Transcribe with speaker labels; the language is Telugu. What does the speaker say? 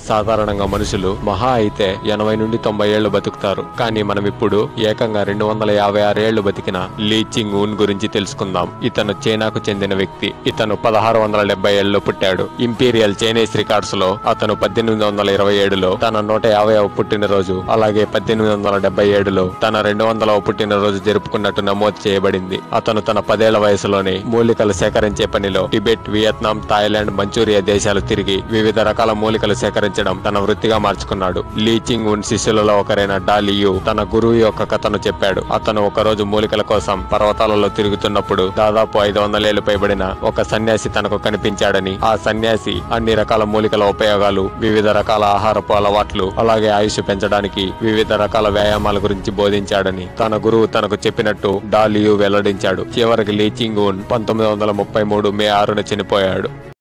Speaker 1: సాధారణంగా మనుషులు మహా అయితే ఎనభై నుండి తొంభై ఏళ్లు బతుకుతారు కానీ మనం ఇప్పుడు ఏకంగా రెండు వందల యాభై ఆరు ఏళ్లు బతికిన లీ చింగ్ ఉన్ గురించి తెలుసుకుందాం ఇతను చైనాకు చెందిన వ్యక్తి ఇతను పదహారు వందల డెబ్బై ఏళ్ళలో పుట్టాడు ఇంపీరియల్ చైనీస్ రికార్డ్స్ లో అతను పద్దెనిమిది వందల ఇరవై ఏడులో తన నూట యాభైవ పుట్టినరోజు అలాగే పద్దెనిమిది వందల డెబ్బై ఏడులో తన రెండు వందలవ పుట్టినరోజు జరుపుకున్నట్టు నమోదు చేయబడింది అతను తన పదేళ్ల వయసులోనే మూలికలు సేకరించే పనిలో టిబెట్ వియత్నాం థాయిలాండ్ మంచూరియా దేశాలు తిరిగి వివిధ రకాల మూలికలు సేకరించడం తన వృత్తిగా మార్చుకున్నాడు లీ చింగ్ ఉన్ శిష్యులలో ఒకరైన డాలియు తన గురువు యొక్క కథను చెప్పాడు అతను ఒకరోజు మూలికల కోసం పర్వతాలలో తిరుగుతున్నప్పుడు దాదాపు ఐదు వందలేళ్లు పైబడిన ఒక సన్యాసి తనకు కనిపించాడని ఆ సన్యాసి అన్ని రకాల మూలికల ఉపయోగాలు వివిధ రకాల ఆహారపు అలవాట్లు అలాగే ఆయుష్ పెంచడానికి వివిధ రకాల వ్యాయామాల గురించి బోధించాడని తన గురువు తనకు చెప్పినట్టు డాలియు వెల్లడించాడు చివరికి లీ చింగ్ ఉన్ పంతొమ్మిది వందల ముప్పై మూడు మే ఆరున చనిపోయాడు